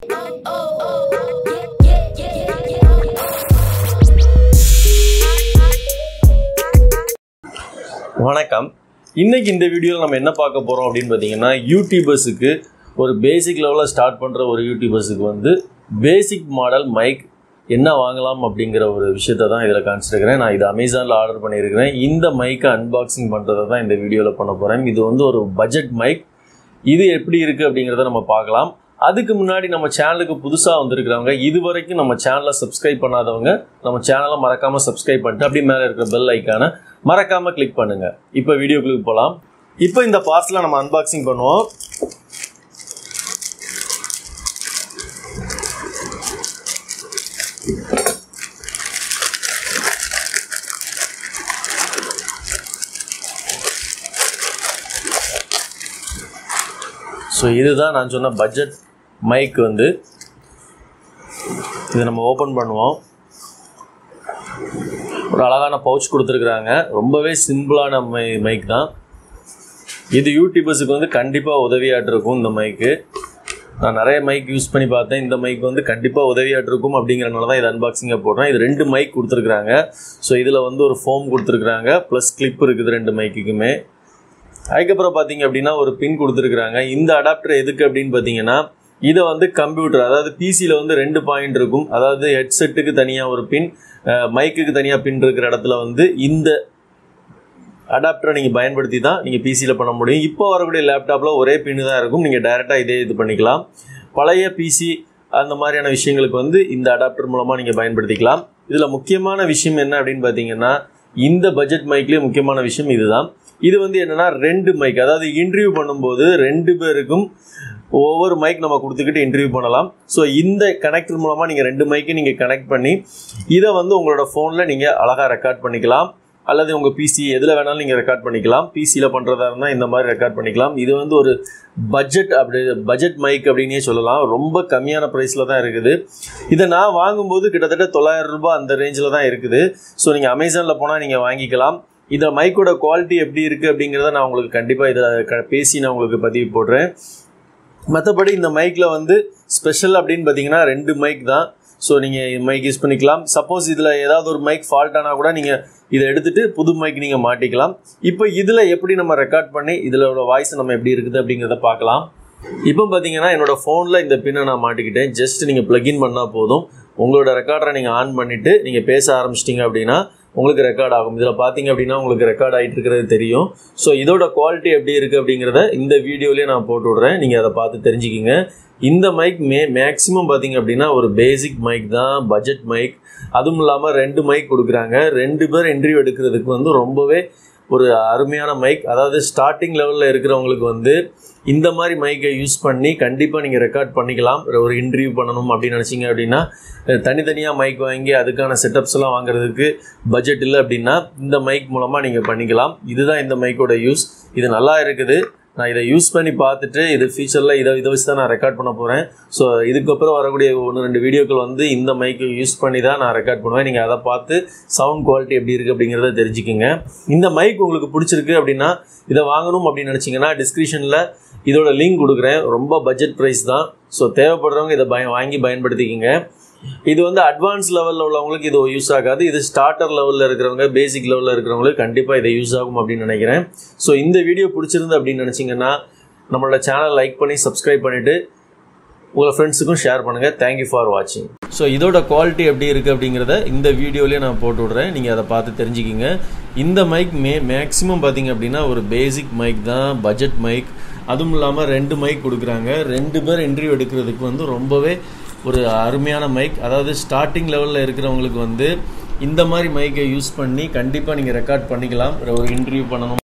வணக்கம் இன்னைக்கு இந்த வீடியோவில் நம்ம என்ன பார்க்க போகிறோம் அப்படின்னு பார்த்தீங்கன்னா யூடியூபர்ஸுக்கு ஒரு பேசிக் லெவலில் ஸ்டார்ட் பண்ணுற ஒரு யூடியூபர்ஸுக்கு வந்து பேசிக் மாடல் மைக் என்ன வாங்கலாம் அப்படிங்கிற ஒரு விஷயத்தை தான் இதில் காமிச்சிருக்கிறேன் நான் இது அமேசானில் ஆர்டர் பண்ணியிருக்கிறேன் இந்த மைக்கை அன்பாக்சிங் பண்ணுறதை தான் இந்த வீடியோவில் பண்ண போகிறேன் இது வந்து ஒரு பட்ஜெட் மைக் இது எப்படி இருக்குது அப்படிங்கிறத நம்ம பார்க்கலாம் அதுக்கு முன்னாடி நம்ம சேனலுக்கு புதுசாக வந்திருக்கிறவங்க இது வரைக்கும் நம்ம சேனலை சப்ஸ்கிரைப் பண்ணாதவங்க நம்ம சேனலை மறக்காமல் சப்ஸ்கிரைப் பண்ணிட்டு அப்படியே மேலே இருக்கிற பெல் ஐக்கானை மறக்காமல் கிளிக் பண்ணுங்கள் இப்போ வீடியோக்குள்ளே போகலாம் இப்போ இந்த பார்சலை நம்ம அன்பாக்சிங் பண்ணுவோம் ஸோ இதுதான் நான் சொன்ன பட்ஜெட் மைக் வந்து இதை நம்ம ஓப்பன் பண்ணுவோம் ஒரு அழகான பவுச் கொடுத்துருக்குறாங்க ரொம்பவே சிம்பிளான மை மைக் தான் இது யூடியூபர்ஸுக்கு வந்து கண்டிப்பாக உதவியாட்டு இருக்கும் இந்த மைக்கு நான் நிறைய மைக் யூஸ் பண்ணி பார்த்தேன் இந்த மைக் வந்து கண்டிப்பாக உதவியாட்டு இருக்கும் அப்படிங்கிறனால தான் இது அன்பாக்சிங்காக போடுறேன் இது ரெண்டு மைக் கொடுத்துருக்குறாங்க ஸோ இதில் வந்து ஒரு ஃபோம் கொடுத்துருக்குறாங்க ப்ளஸ் கிளிப் இருக்குது ரெண்டு மைக்குக்குமே அதுக்கப்புறம் பார்த்தீங்க அப்படின்னா ஒரு பின் கொடுத்துருக்குறாங்க இந்த அடாப்டர் எதுக்கு அப்படின்னு பார்த்தீங்கன்னா இதை வந்து கம்ப்யூட்டர் அதாவது பிசியில் வந்து ரெண்டு பாயிண்ட் இருக்கும் அதாவது ஹெட்செட்டுக்கு தனியாக ஒரு பின் மைக்குக்கு தனியாக பின் இருக்கிற இடத்துல வந்து இந்த அடாப்டரை நீங்கள் பயன்படுத்தி தான் நீங்கள் பிசியில் பண்ண முடியும் இப்போ வரக்கூடிய லேப்டாப்பில் ஒரே பின்னு தான் இருக்கும் நீங்கள் டைரெக்டாக இதே இது பண்ணிக்கலாம் பழைய பிசி அந்த மாதிரியான விஷயங்களுக்கு வந்து இந்த அடாப்டர் மூலமாக நீங்கள் பயன்படுத்திக்கலாம் இதில் முக்கியமான விஷயம் என்ன அப்படின்னு பார்த்தீங்கன்னா இந்த பட்ஜெட் மைக்லேயே முக்கியமான விஷயம் இதுதான் இது வந்து என்னென்னா ரெண்டு மைக் அதாவது இன்டர்வியூ பண்ணும்போது ரெண்டு பேருக்கும் ஒவ்வொரு மைக் நம்ம கொடுத்துக்கிட்டு இன்டர்வியூ பண்ணலாம் ஸோ இந்த கனெக்டர் மூலமாக நீங்கள் ரெண்டு மைக்கு நீங்கள் கனெக்ட் பண்ணி இதை வந்து உங்களோட ஃபோனில் நீங்கள் அழகாக ரெக்கார்ட் பண்ணிக்கலாம் அல்லது உங்கள் பிசி எதில் வேணாலும் நீங்கள் ரெக்கார்ட் பண்ணிக்கலாம் பிசியில் பண்ணுறதா இருந்தால் இந்த மாதிரி ரெக்கார்ட் பண்ணிக்கலாம் இது வந்து ஒரு பட்ஜெட் அப்படி பட்ஜெட் மைக் அப்படின்னே சொல்லலாம் ரொம்ப கம்மியான ப்ரைஸில் தான் இருக்குது இதை நான் வாங்கும்போது கிட்டத்தட்ட தொள்ளாயிரம் ரூபாய் அந்த ரேஞ்சில் தான் இருக்குது ஸோ நீங்கள் அமேசானில் போனால் நீங்கள் வாங்கிக்கலாம் இந்த மைக்கோட குவாலிட்டி எப்படி இருக்குது அப்படிங்கிறத நான் உங்களுக்கு கண்டிப்பாக இதில் க பேசி நான் உங்களுக்கு பதிவு போடுறேன் மற்றபடி இந்த மைக்கில் வந்து ஸ்பெஷல் அப்படின்னு பார்த்தீங்கன்னா ரெண்டு மைக் தான் ஸோ நீங்கள் மைக் யூஸ் பண்ணிக்கலாம் சப்போஸ் இதில் ஏதாவது ஒரு மைக் ஃபால்ட் ஆனால் கூட நீங்கள் இதை எடுத்துகிட்டு புது மைக் நீங்கள் மாட்டிக்கலாம் இப்போ இதில் எப்படி நம்ம ரெக்கார்ட் பண்ணி இதில் வாய்ஸ் நம்ம எப்படி இருக்குது அப்படிங்கிறத பார்க்கலாம் இப்போ பார்த்தீங்கன்னா என்னோடய ஃபோனில் இந்த பின்னை நான் மாட்டிக்கிட்டேன் ஜஸ்ட் நீங்கள் ப்ளக்இன் பண்ணால் போதும் உங்களோட ரெக்கார்டரை நீங்கள் ஆன் பண்ணிவிட்டு நீங்கள் பேச ஆரம்பிச்சிட்டிங்க அப்படின்னா உங்களுக்கு ரெக்கார்ட் ஆகும் இதில் பார்த்தீங்க அப்படின்னா உங்களுக்கு ரெக்கார்ட் ஆகிட்டு இருக்கிறது தெரியும் ஸோ இதோட குவாலிட்டி எப்படி இருக்குது அப்படிங்கிறத இந்த வீடியோலேயே நான் போட்டு விட்றேன் நீங்கள் அதை பார்த்து தெரிஞ்சுக்கிங்க இந்த மைக் மே மேக்ஸிமம் பார்த்தீங்க அப்படின்னா ஒரு பேசிக் மைக் தான் பட்ஜெட் மைக் அதுவும் இல்லாமல் ரெண்டு மைக் கொடுக்குறாங்க ரெண்டு பேர் இன்டர்வியூ எடுக்கிறதுக்கு வந்து ரொம்பவே ஒரு அருமையான மைக் அதாவது ஸ்டார்டிங் லெவலில் இருக்கிறவங்களுக்கு வந்து இந்த மாதிரி மைக்கை யூஸ் பண்ணி கண்டிப்பாக நீங்கள் ரெக்கார்ட் பண்ணிக்கலாம் ஒரு இன்டர்வியூ பண்ணணும் அப்படின்னு நினச்சிங்க அப்படின்னா தனித்தனியாக மைக் வாங்கி அதுக்கான செட்டப்ஸ் எல்லாம் வாங்குறதுக்கு பட்ஜெட் இல்லை அப்படின்னா இந்த மைக் மூலமாக நீங்கள் பண்ணிக்கலாம் இதுதான் இந்த மைக்கோட யூஸ் இது நல்லா இருக்குது நான் இதை யூஸ் பண்ணி பார்த்துட்டு இது ஃபியூச்சரில் இதை இதை வச்சு தான் நான் ரெக்கார்ட் பண்ண போகிறேன் ஸோ இதுக்கப்புறம் வரக்கூடிய ஒன்று ரெண்டு வீடியோக்கள் வந்து இந்த மைக்கை யூஸ் பண்ணி தான் நான் ரெக்கார்ட் பண்ணுவேன் நீங்கள் அதை பார்த்து சவுண்ட் குவாலிட்டி எப்படி இருக்குது அப்படிங்கிறத தெரிஞ்சுக்கிங்க இந்த மைக் உங்களுக்கு பிடிச்சிருக்கு அப்படின்னா இதை வாங்கணும் அப்படின்னு நினச்சிங்கன்னா டிஸ்கிரிப்ஷனில் இதோட லிங்க் கொடுக்குறேன் ரொம்ப பட்ஜெட் ப்ரைஸ் தான் ஸோ தேவைப்படுறவங்க இதை பய வாங்கி பயன்படுத்திக்கிங்க இது வந்து அட்வான்ஸ் லெவலில் உள்ளவங்களுக்கு இது யூஸ் ஆகாது இது ஸ்டார்டர் லெவலில் இருக்கிறவங்க பேசிக் லெவலில் இருக்கிறவங்களுக்கு கண்டிப்பாக இதை யூஸ் ஆகும் அப்படின்னு நினைக்கிறேன் ஸோ இந்த வீடியோ பிடிச்சிருந்து அப்படின்னு நினச்சிங்கன்னா நம்மளோட சேனல் லைக் பண்ணி சப்ஸ்கிரைப் பண்ணிவிட்டு உங்கள் ஃப்ரெண்ட்ஸுக்கும் ஷேர் பண்ணுங்கள் தேங்க்யூ ஃபார் வாட்சிங் ஸோ இதோட குவாலிட்டி எப்படி இருக்குது அப்படிங்கிறத இந்த வீடியோலேயே நான் போட்டு விட்றேன் நீங்கள் அதை பார்த்து தெரிஞ்சுக்கிங்க இந்த மைக் மே மேக்ஸிமம் பார்த்தீங்க அப்படின்னா ஒரு பேசிக் மைக் தான் பட்ஜெட் மைக் அதுவும் இல்லாமல் ரெண்டு மைக் கொடுக்குறாங்க ரெண்டு பேர் இன்டர்வியூ எடுக்கிறதுக்கு வந்து ரொம்பவே ஒரு அருமையான மைக் அதாவது ஸ்டார்டிங் லெவலில் இருக்கிறவங்களுக்கு வந்து இந்த மாதிரி மைக்கை யூஸ் பண்ணி கண்டிப்பாக நீங்கள் ரெக்கார்ட் பண்ணிக்கலாம் ஒரு இன்டர்வியூ பண்ணணும்